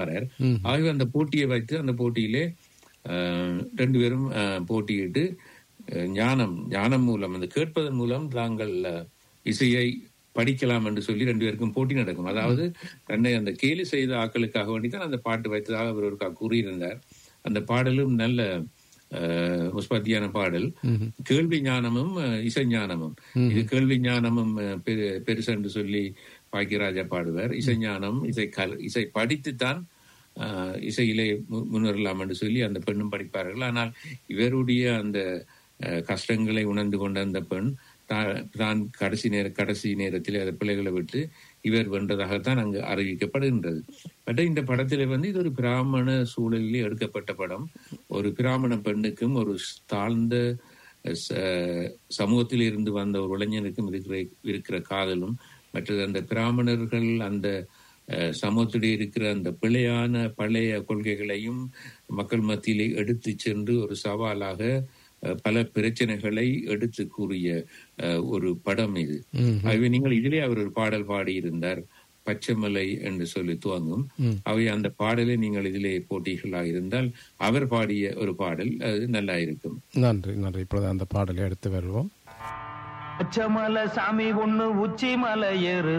வரார் ஆகவே அந்த போட்டியை வைத்து அந்த போட்டியிலே அஹ், ரெண்டு பேரும் அஹ், போட்டியிட்டு அஹ், ஞானம் ஞானம் மூலம் அந்த கேட்பதன் மூலம் தாங்கள் அஹ், இசையை படிக்கலாம் என்று சொல்லி ரெண்டு பேருக்கும் போட்டி நடக்கும் அதாவது தன்னை அந்த கேலி செய்த ஆக்களுக்காக வேண்டிதான் அந்த பாட்டு வைத்ததாக அவர் ஒருக்கா கூறியிருந்தார் அந்த பாடலும் நல்ல அஹ், முஸ்பத்தியான பாடல் கேள்வி ஞானமும் அஹ், இசை ஞானமும் இது கேள்வி ஞானமும் அஹ், பெரு- பெருசு என்று சொல்லி பாக்கியராஜா பாடுவார் இசை ஞானம் இசை கல் இசை படித்துத்தான் ஆஹ், இசையிலே மு- முன்னேறலாம் என்று சொல்லி அந்த பெண்ணும் படிப்பார்கள் ஆனால் இவருடைய அந்த அஹ், கஷ்டங்களை உணர்ந்து கொண்ட அந்த பெண் தா- தான் கடைசி நேர கடைசி நேரத்தில் அந்த பிள்ளைகளை விட்டு இவர் வென்றதாகத்தான் அங்கு அறிவிக்கப்படுகின்றது பட் இந்த படத்திலே வந்து இது ஒரு பிராமண சூழலில் எடுக்கப்பட்ட படம் ஒரு பிராமண பெண்ணுக்கும் ஒரு தாழ்ந்த ச- சமூகத்தில் இருந்து வந்த ஒரு இளைஞனுக்கும் இருக்கிற இருக்கிற காதலும் மற்றது அந்த பிராமணர்கள் அந்த அஹ், சமூகத்திலே இருக்கிற அந்த பிழையான பழைய கொள்கைகளையும் மக்கள் மத்தியிலே எடுத்து சென்று ஒரு சவாலாக அஹ், பல பிரச்சனைகளை எடுத்து கூறிய அஹ், ஒரு படம் இது ஆகவே நீங்கள் இதிலே அவர் ஒரு பாடல் பாடியிருந்தார் பச்சைமலை என்று சொல்லி துவங்கும் அவை அந்த பாடலை நீங்கள் இதிலே போட்டிகளாக இருந்தால் அவர் பாடிய ஒரு பாடல் அது நல்லா இருக்கும் நன்றி நன்றி இப்பொழுது அந்த பாடலை எடுத்து வருவோம் பச்சைமலை சாமி ஒண்ணு உச்சி மலை ஏறு